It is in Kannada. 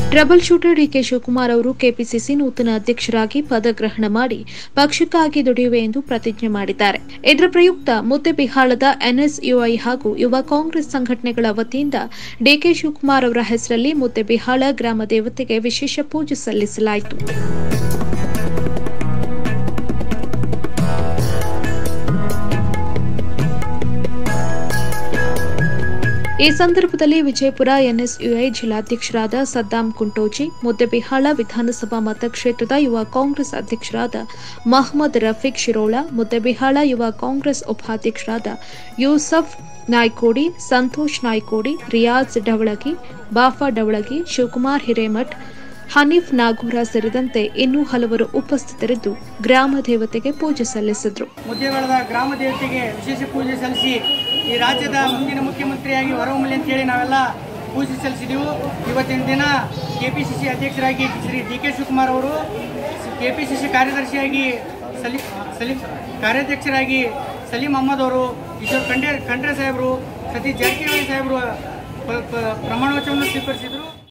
ಟ್ರಬಲ್ ಶೂಟರ್ ಡಿಕೆ ಶಿವಕುಮಾರ್ ಅವರು ಕೆಪಿಸಿಸಿ ನೂತನ ಅಧ್ಯಕ್ಷರಾಗಿ ಪದಗ್ರಹಣ ಮಾಡಿ ಪಕ್ಷಕ್ಕಾಗಿ ದುಡಿಯುವೆ ಎಂದು ಪ್ರತಿಜ್ಞೆ ಮಾಡಿದ್ದಾರೆ ಇದರ ಪ್ರಯುಕ್ತ ಮುದ್ದೆಬಿಹಾಳದ ಎನ್ಎಸ್ಯುಐ ಹಾಗೂ ಯುವ ಕಾಂಗ್ರೆಸ್ ಸಂಘಟನೆಗಳ ವತಿಯಿಂದ ಡಿಕೆ ಶಿವಕುಮಾರ್ ಅವರ ಹೆಸರಲ್ಲಿ ಮುದ್ದೆಬಿಹಾಳ ಗ್ರಾಮ ದೇವತೆಗೆ ವಿಶೇಷ ಪೂಜೆ ಸಲ್ಲಿಸಲಾಯಿತು ಈ ಸಂದರ್ಭದಲ್ಲಿ ವಿಜಯಪುರ ಎನ್ಎಸ್ಯುಐ ಜಿಲ್ಲಾಧ್ಯಕ್ಷರಾದ ಸದ್ದಾಂ ಕುಂಟೋಜಿ ಮುದ್ದೆಬಿಹಾಳ ವಿಧಾನಸಭಾ ಮತಕ್ಷೇತ್ರದ ಯುವ ಕಾಂಗ್ರೆಸ್ ಅಧ್ಯಕ್ಷರಾದ ಮಹಮ್ಮದ್ ರಫೀಕ್ ಶಿರೋಳ ಮುದ್ದೆಬಿಹಾಳ ಯುವ ಕಾಂಗ್ರೆಸ್ ಉಪಾಧ್ಯಕ್ಷರಾದ ಯೂಸಫ್ ನಾಯ್ಕೋಡಿ ಸಂತೋಷ್ ನಾಯ್ಕೋಡಿ ರಿಯಾಜ್ ಡವಳಗಿ ಬಾಫಾ ಡವಳಗಿ ಶಿವಕುಮಾರ್ ಹಿರೇಮಠ್ ಹನೀಫ್ ನಾಗೂರ ಸೇರಿದಂತೆ ಇನ್ನೂ ಹಲವರು ಉಪಸ್ಥಿತರಿದ್ದು ಗ್ರಾಮ ದೇವತೆಗೆ ಪೂಜೆ ಸಲ್ಲಿಸಿದರು ಮುದ್ದೇಬೇಳದ ಗ್ರಾಮ ದೇವತೆಗೆ ವಿಶೇಷ ಪೂಜೆ ಸಲ್ಲಿಸಿ ಈ ರಾಜ್ಯದ ಮುಂದಿನ ಮುಖ್ಯಮಂತ್ರಿಯಾಗಿ ಹೊರಹೊಮ್ಮಲಿ ಅಂತೇಳಿ ನಾವೆಲ್ಲ ಪೂಜೆ ಸಲ್ಲಿಸಿದೆವು ಇವತ್ತಿನ ದಿನ ಕೆ ಪಿ ಸಿ ಸಿ ಅಧ್ಯಕ್ಷರಾಗಿ ಶ್ರೀ ಡಿ ಕೆ ಶಿವಕುಮಾರ್ ಅವರು ಕೆ ಪಿ ಸಿ ಸಿ ಕಾರ್ಯದರ್ಶಿಯಾಗಿ ಸಲೀಂ ಸಲೀಂ ಕಾರ್ಯಾಧ್ಯಕ್ಷರಾಗಿ ಸಲೀಂ ಅಹಮದ್ ಅವರು ಈಶ್ವರ್ ಖಂಡ್ರೆ ಖಂಡ್ರೆ ಸಾಹೇಬರು ಸತೀಶ್ ಜಾರಕಿಹೊಳಿ ಸಾಹೇಬರು ಪ- ಪ- ಪ್ರಮಾಣ ವಚನವನ್ನು ಸ್ವೀಕರಿಸಿದರು